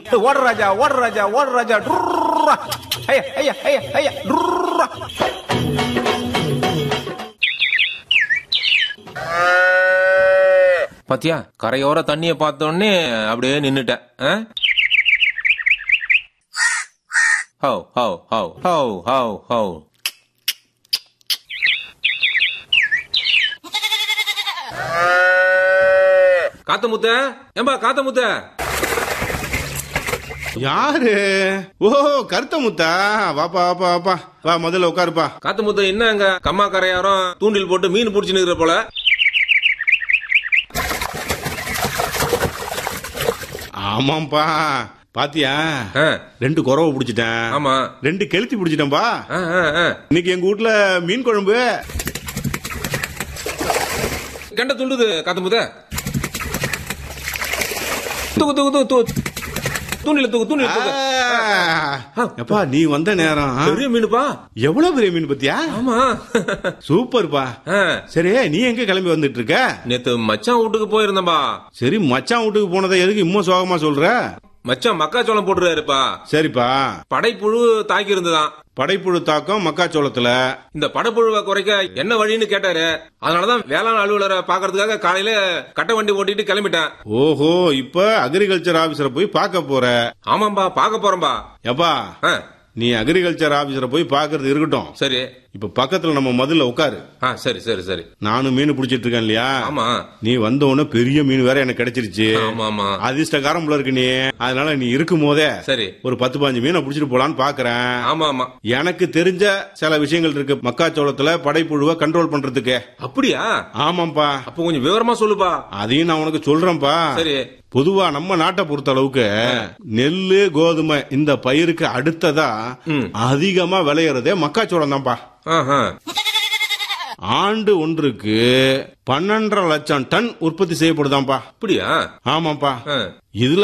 ஓடுற ராஜா ஓடுற ராஜா ஓடுற ராஜா டுர்ரா. ஐயா ஐயா ஐயா ஐயா டுர்ரா. பாத்தியா கரையோர தண்ணிய பார்த்த உடனே அப்படியே நின்னுட்டேன் ஆ? ஹவ் ஹவ் ஹவ் ஹவ் ஹவ் ஹவ் காத்த முத்த ஏம்பா காத்த முத்த யாரு ஓ கருத்த முத்தா வாப்பா வாப்பா வாப்பா வா முதல்ல உட்காருப்பா காத்த முத்த என்ன அங்க கம்மா கரையாரம் தூண்டில் போட்டு மீன் புடிச்சு நிக்கிற போல ஆமாப்பா பாத்தியா ஆ, ரெண்டு குறவை பிடிச்சிட்டேன் ஆமா ரெண்டு கெளுத்தி பிடிச்சிட்டேன்பா ஆ, ஆ, ஆ. இன்னைக்கு எங்க வீட்ல மீன் குழம்பு கெண்ட துண்டுது காத்த முத்த தூக்கு தூக்கு தூக்கு தூக்கு தூண்டில தூக்கு தூண்டில தூக்கு ஆ, எப்பா நீ வந்த நேரம் பெரிய மீனுப்பா எவ்வளவு பெரிய மீன் பத்தியா ஆமா சூப்பர்ப்பா ஆ, சரி நீ எங்க கிளம்பி வந்துட்டு இருக்க நேத்து மச்சான் வீட்டுக்கு போயிருந்தேன்பா சரி மச்சான் வீட்டுக்கு போனதை எதுக்கு இன்னும் சோகமா சொல்ற மச்சான் மக்காச்சோளம் போட்டுருக்காருப்பா சரிப்பா படைப்புழு தாக்கி இருந்ததாம் படைப்புழு தாக்கம் மக்காச்சோளத்துல இந்த படைப்புழுவை குறைக்க என்ன வழின்னு கேட்டாரு அதனாலதான் வேளாண் அலுவலரை பாக்குறதுக்காக காலையில கட்டை வண்டி ஓட்டிட்டு கிளம்பிட்டேன் ஓஹோ இப்ப அக்ரிகல்ச்சர் ஆபீசரை போய் பார்க்க போற ஆமாம்பா பார்க்க போறேன்பா எப்பா ஆ, நீ அக்ரிகல்ச்சர் ஆபீசரை போய் பார்க்கறது இருக்கட்டும் சரி இப்ப பக்கத்துல நம்ம முதல்ல உட்காரு ஆ சரி சரி சரி நானும் மீன் பிடிச்சிட்டு இருக்கேன் இல்லையா ஆமா நீ வந்த உடனே பெரிய மீன் வேற எனக்கு கிடைச்சிருச்சு ஆமா ஆமா அதிர்ஷ்டகாரம் போல இருக்கு நீ அதனால நீ இருக்கும் போதே சரி ஒரு பத்து பாஞ்சு மீனை பிடிச்சிட்டு போலான்னு பாக்குறேன் ஆமா ஆமா எனக்கு தெரிஞ்ச சில விஷயங்கள் இருக்கு மக்காச்சோளத்துல படைப்புழுவை கண்ட்ரோல் பண்றதுக்கு அப்படியா ஆமாப்பா அப்ப கொஞ்சம் விவரமா சொல்லுப்பா அதையும் நான் உனக்கு சொல்றேன்ப்பா சரி பொதுவா நம்ம நாட்டை பொறுத்த அளவுக்கு நெல்லு கோதுமை இந்த பயிருக்கு அடுத்ததா ம். அதிகமா விளையறதே மக்காச்சோளம் தான்ப்பா ஆஹா. ஆண்டு ஒன்றுக்கு பன்னெண்டரை லட்சம் டன் உற்பத்தி செய்யப்படுதாம்ப்பா அப்படியா ஆமாப்பா ஆ, இதுல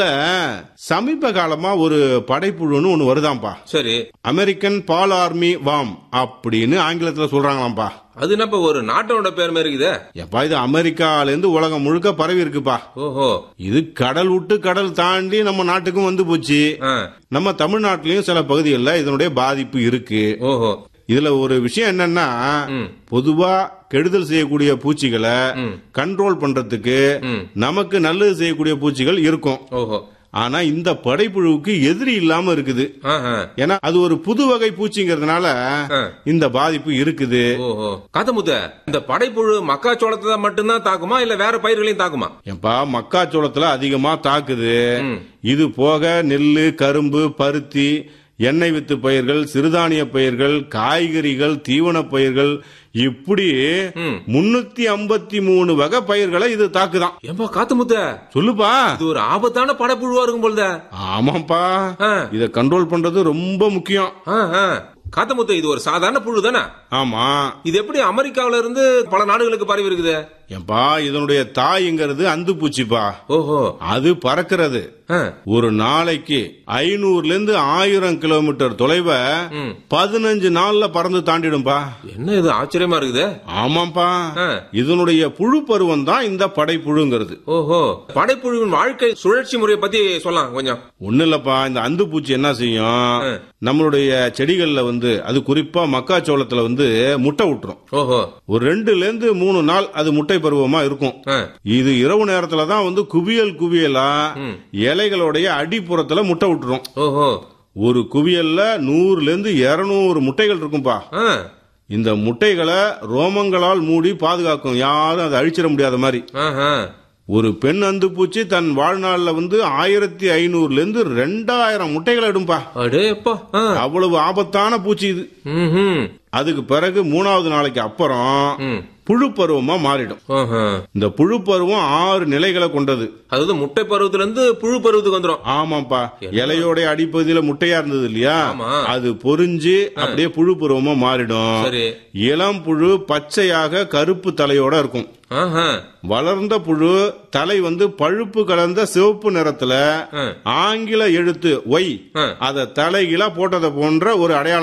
சமீப காலமா ஒரு படைப்புழுன்னு ஒண்ணு வருதாம்ப்பா சரி அமெரிக்கன் பால் ஆர்மி வாம் அப்படின்னு ஆங்கிலத்துல சொல்றாங்களாம்ப்பா அது என்னப்பா ஒரு நாட்டோட பேர் மாதிரி இருக்குதே எப்பா இது அமெரிக்கால இருந்து உலகம் முழுக்க பரவி இருக்குப்பா ஓஹோ இது கடல் விட்டு கடல் தாண்டி நம்ம நாட்டுக்கும் வந்து போச்சு ஆ, நம்ம தமிழ்நாட்டிலயும் சில பகுதிகளில் இதனுடைய பாதிப்பு இருக்கு ஓஹோ இதுல ஒரு விஷயம் என்னன்னா ம். பொதுவா கெடுதல் செய்யக்கூடிய பூச்சிகளை ம். கண்ட்ரோல் பண்றதுக்கு ம். நமக்கு நல்லது செய்யக்கூடிய பூச்சிகள் இருக்கும் ஓஹோ ஆனா இந்த படைப்புழுவுக்கு எதிரி இல்லாம இருக்குது ஆஹா. ஏன்னா அது ஒரு புது வகை பூச்சிங்கிறதுனால ஆ. இந்த பாதிப்பு இருக்குது ஓஹோ காத்தமுத்த இந்த படைப்புழு மக்காச்சோளத்தை தான் மட்டும்தான் தாக்குமா இல்ல வேற பயிர்களையும் தாக்குமா ஏப்பா மக்காச்சோளத்துல அதிகமா தாக்குது ம். இது போக நெல்லு கரும்பு பருத்தி எண்ணெய் வித்து பயிர்கள் சிறுதானிய பயிர்கள் காய்கறிகள் தீவன பயிர்கள் இப்படி ம். முன்னூத்தி ஐம்பத்தி மூணு வகை பயிர்களை இது தாக்குதான் ஏம்பா காத்தமுத்த சொல்லுப்பா இது ஒரு ஆபத்தான படைப்புழுவா இருக்கும் பொழுத ஆமாப்பா ஆ. இத கண்ட்ரோல் பண்றது ரொம்ப முக்கியம் காத்தமுத்த இது ஒரு சாதாரண புழு தானே ஆமா இது எப்படி அமெரிக்காவில இருந்து பல நாடுகளுக்கு பரவி இருக்குது ஏப்பா இதனுடைய தாய்ங்கிறது அந்து பூச்சிப்பா ஓஹோ அது பறக்கிறது ஆ, ஒரு நாளைக்கு ஐநூறுல இருந்து ஆயிரம் கிலோமீட்டர் தொலைவை ம். பதினஞ்சு நாள்ல பறந்து தாண்டிடும்பா என்ன இது ஆச்சரியமா இருக்குது ஆமாப்பா ஆ. இதனுடைய புழு பருவம் தான் இந்த படைப்புழுங்கிறது ஓஹோ படைப்புழுவின் வாழ்க்கை சுழற்சி முறையை பத்தி சொல்லலாம் கொஞ்சம் ஒண்ணு இல்லப்பா இந்த அந்து பூச்சி என்ன செய்யும் நம்மளுடைய செடிகள்ல வந்து அது குறிப்பா மக்காச்சோளத்துல வந்து முட்டை விட்டுரும் ஓஹோ ஒரு ரெண்டுல இருந்து மூணு நாள் அது முட்டை பருவமா இருக்கும் ஆ, இது இரவு நேரத்துல தான் வந்து குவியல் குவியலா ம். இலைகளுடைய அடிப்புறத்துல முட்டை விட்டுரும் ஓஹோ ஒரு குவியல்ல நூறுல இருந்து இருநூறு முட்டைகள் இருக்கும்பா ஆ, இந்த முட்டைகளை ரோமங்களால் மூடி பாதுகாக்கும் யாரும் அதை அழிச்சிட முடியாத மாதிரி ஆஹா. ஒரு பெண் அந்து பூச்சி தன் வாழ்நாள்ல வந்து ஆயிரத்தி ஐநூறுல இருந்து ரெண்டாயிரம் முட்டைகளை இடும்பா அடே அப்பா ஆ. அவ்வளவு ஆபத்தான பூச்சி இது ம்ஹும். அதுக்கு பிறகு மூணாவது நாளைக்கு அப்புறம் ம். புழு பருவமா மாறிடும் ஆஹா. இந்த புழு பருவம் ஆறு நிலைகளை கொண்டது அதாவது முட்டை பருவத்துல இருந்து புழு பருவத்துக்கு வந்துரும் ஆமாப்பா இலையோட அடிப்பகுதியில முட்டையா இருந்தது இல்லையா ஆமா. அது பொறிஞ்சு அப்படியே புழு பருவமா மாறிடும் சரி இளம் புழு பச்சையாக கருப்பு தலையோட இருக்கும் ஆஹா. வளர்ந்த புழு தலை வந்து பழுப்பு கலந்த சிவப்பு நிறத்துல ஆ. ஆங்கில எழுத்து ஒய் ஆ. அத தலைகீழா போட்டதை போன்ற ஒரு அடையாளம்